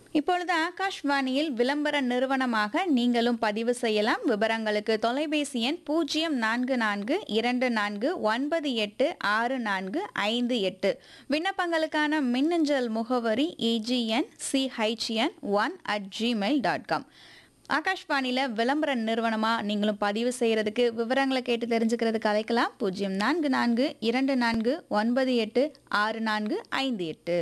இப்பொழுது ஆகாஷ்வாணியில் விளம்பர நிறுவனமாக நீங்களும் பதிவு செய்யலாம் விவரங்களுக்கு தொலைபேசி எண் பூஜ்ஜியம் நான்கு நான்கு இரண்டு நான்கு ஒன்பது எட்டு ஆறு நான்கு ஐந்து எட்டு விண்ணப்பங்களுக்கான மின்னஞ்சல் முகவரி AGN CHN one at Gmail dot com ஆகாஷ்வாணியில் விளம்பர நிறுவனமாக நீங்களும் பதிவு செய்கிறதுக்கு விவரங்களை கேட்டு தெரிஞ்சுக்கிறதுக்கு அழைக்கலாம் பூஜ்ஜியம் நான்கு நான்கு இரண்டு நான்கு ஒன்பது எட்டு ஆறு நான்கு ஐந்து எட்டு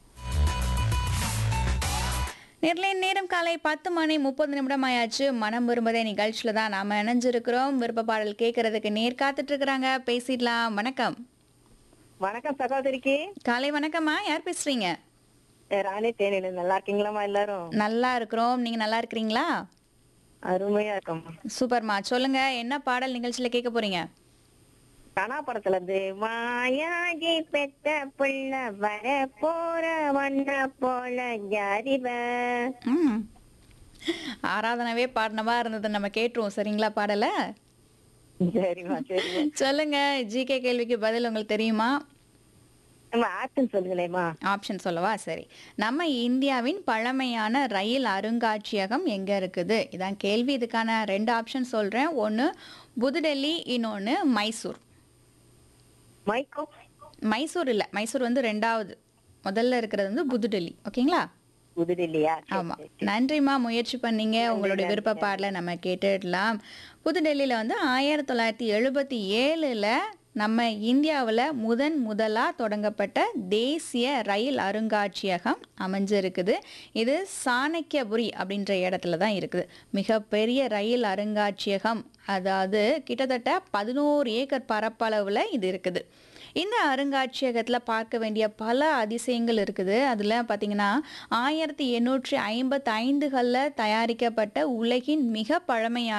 நேர்ல நேரம் காலை பத்து மணி முப்பது நிமிடம் ஆயாச்சு மனம் விரும்பதே நிகழ்ச்சியில தான் நாம இணைஞ்சிருக்கிறோம் விருப்ப பாடல் கேட்கறதுக்கு நேர் காத்துட்டு இருக்கிறாங்க பேசிடலாம் வணக்கம் வணக்கம் சகோதரிக்கு காலை வணக்கம்மா யார் பேசுறீங்க ராணி தேனில நல்லா இருக்கீங்களாம்மா எல்லாரும் நல்லா இருக்கிறோம் நீங்க நல்லா இருக்கிறீங்களா அருமையா இருக்கோம்மா சூப்பர்மா சொல்லுங்க என்ன பாடல் நிகழ்ச்சியில கேட்க போறீங்க கனா படத்துல இருந்து மாயாகி பெத்த புள்ள வர போற வண்ண போல ஜாதிப ம் ஆராதனவே பாடினவா இருந்தது நம்ம கேட்டுருவோம் சரிங்களா பாடலை சரிம்மா சரிம்மா சொல்லுங்க ஜிகே கேள்விக்கு பதில் உங்களுக்கு தெரியுமா நம்ம ஆக்ஷன் சொல்லுங்களேம்மா ஆப்ஷன் சொல்லவா சரி நம்ம இந்தியாவின் பழமையான ரயில் அருங்காட்சியகம் எங்க இருக்குது இதான் கேள்வி இதுக்கான ரெண்டு ஆப்ஷன் சொல்றேன் ஒன்று புதுடெல்லி இன்னொன்று மைசூர் மைக்கோ மைசூர் இல்லை மைசூர் வந்து ரெண்டாவது முதல்ல இருக்கிறது வந்து புதுடெல்லி ஓகேங்களா புதுடில்லியா ஆமா நன்றிம்மா முயற்சி பண்ணீங்க உங்களுடைய விருப்ப பாடலை நம்ம கேட்டுடலாம் புதுடெல்லியில வந்து ஆயிரத்தி தொள்ளாயிரத்தி எழுபத்தி ஏழுல நம்ம இந்தியாவில் முதன் முதலாக தொடங்கப்பட்ட தேசிய ரயில் அருங்காட்சியகம் அமைஞ்சிருக்குது இது சாணக்கியபுரி அப்படின்ற இடத்துல தான் இருக்குது மிகப்பெரிய ரயில் அருங்காட்சியகம் அதாவது கிட்டத்தட்ட பதினோரு ஏக்கர் பரப்பளவில் இது இருக்குது இந்த அருங்காட்சியகத்தில் பார்க்க வேண்டிய பல அதிசயங்கள் இருக்குது அதில் பார்த்தீங்கன்னா ஆயிரத்தி எண்ணூற்றி ஐம்பத்தி ஐந்துகளில் தயாரிக்கப்பட்ட உலகின் மிக பழமையான